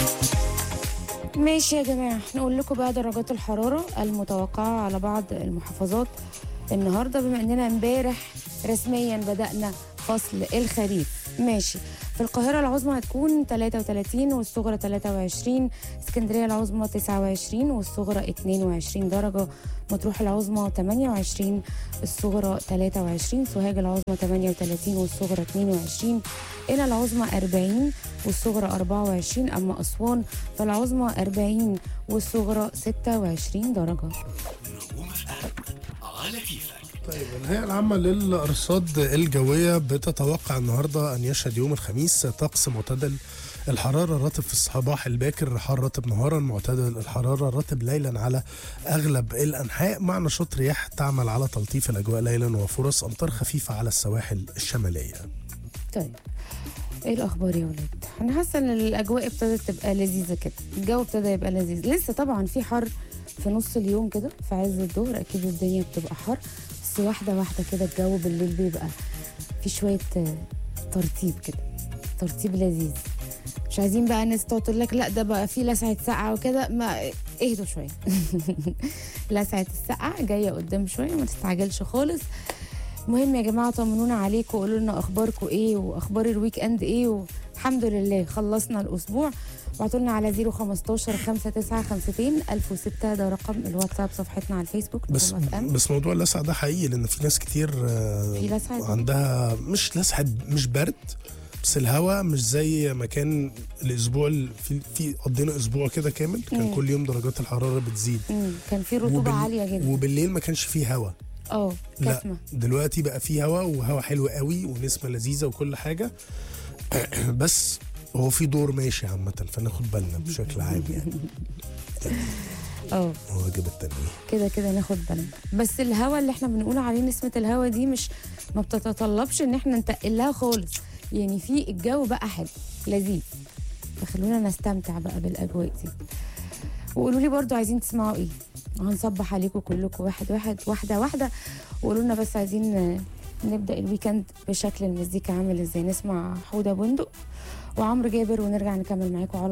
ماشي يا جماعة نقول لكم بقى درجات الحرارة المتوقعة على بعض المحافظات النهاردة بما اننا امبارح رسميا بدأنا فصل الخريف ماشي في القاهرة العظمى هتكون 33 والصغرى 23 اسكندرية العظمى 29 والصغرى 22 درجة مطروح العظمى 28 الصغرى 23 سوهاج العظمى 38 والصغرى 22 قنا العظمى 40 والصغرى 24 أما أسوان فالعظمى 40 والصغرى 26 درجة على كيفك طيب الهيئة العامة للأرصاد الجوية بتتوقع النهاردة أن يشهد يوم الخميس طقس معتدل الحرارة رطب في الصباح الباكر حار رطب نهارا معتدل الحرارة رطب ليلا على أغلب الأنحاء مع نشاط رياح تعمل على تلطيف الأجواء ليلا وفرص أمطار خفيفة على السواحل الشمالية طيب ايه الاخبار يا ولاد انا حاسه ان الاجواء ابتدت تبقى لذيذه كده الجو ابتدى يبقى لذيذ لسه طبعا في حر في نص اليوم كده في عز الظهر اكيد الدنيا بتبقى حر بس واحده واحده كده الجو بالليل بيبقى في شويه آه، ترطيب كده ترطيب لذيذ مش عايزين بقى الناس تقعد تقول لك لا ده بقى في لسعه سقعه وكده ما اهدوا شويه لسعه السقعه جايه قدام شويه ما تستعجلش خالص المهم يا جماعه طمنونا عليكم وقولوا لنا اخباركم ايه واخبار الويك اند ايه والحمد لله خلصنا الاسبوع وابعتوا لنا على 015 5952 1006 ده رقم الواتساب صفحتنا على الفيسبوك بس نجوم FM. بس موضوع اللسع ده حقيقي لأن في ناس كتير آه، في لسعة؟ عندها مش لسعة مش برد بس الهواء مش زي ما كان الاسبوع ال- في في قضينا اسبوع كده كامل كان مم. كل يوم درجات الحراره بتزيد مم، كان في رطوبه وبال- عاليه جدا وبالليل ما كانش فيه هوا اه لا كتمه دلوقتي بقى فيه هوا وهوا حلو قوي ونسمه لذيذه وكل حاجه بس هو في دور ماشي عامه فناخد بالنا بشكل عام يعني اه واجب التنويه كده كده ناخد بالنا بس الهوا اللي احنا بنقول عليه نسمة الهوا دي مش ما بتتطلبش ان احنا ننتقل لها خالص يعني في الجو بقى حلو لذيذ فخلونا نستمتع بقى بالاجواء دي وقولوا لي برضو عايزين تسمعوا ايه هنصبح عليكم كلكم واحد واحد واحده واحده وقولوا لنا بس عايزين آه، نبدا الويكند بشكل المزيكا عامل ازاي نسمع حوده بندق وعمرو جابر ونرجع نكمل معاكم على